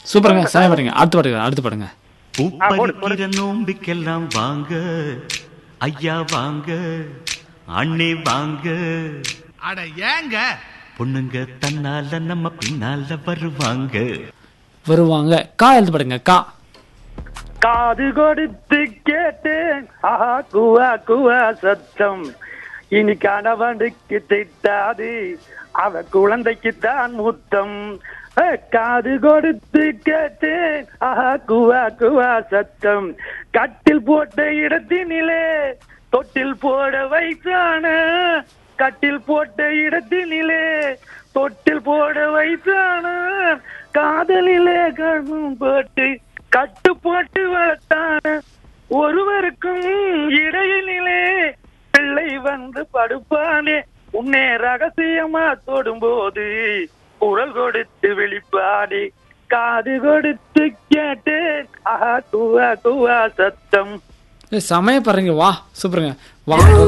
சூப்பருங்க சமயம் பாருங்க அடுத்து பாடுங்க அடுத்து பாடுங்க பூப்பறிக்கிற நோம்பிக்கெல்லாம் வாங்க ஐயா வாங்க அண்ணே வாங்க அட ஏங்க பொண்ணுங்க தன்னால நம்ம பின்னால வருவாங்க வருவாங்க கா எழுத்து பாடுங்க கா காது கொடுத்து கேட்டேன் ஆஹா குவா குவா சத்தம் இனி கணவனுக்கு திட்டாது அவ குழந்தைக்கு தான் முத்தம் ஏ, காது கொடுத்து கேட்டேன் ஆஹா குவா குவா சத்தம் கட்டில் போட்ட இடத்தினிலே தொட்டில் போட வைத்தான கட்டில் போட்ட இடத்தினிலே தொட்டில் போட வைத்தான காதலிலே கண்ணும் போட்டு கட்டு போட்டு வளர்த்தான ஒருவருக்கும் இடையினிலே பிள்ளை வந்து படுப்பானே உன்னே ரகசியமா தொடும்போது குரல் கொடுத்து வெளிப்பாடி காது கொடுத்து கேட்டேன் ஆஹா குவா குவா சத்தம் ஏய், சமயம் பாருங்க வா சூப்பருங்க வா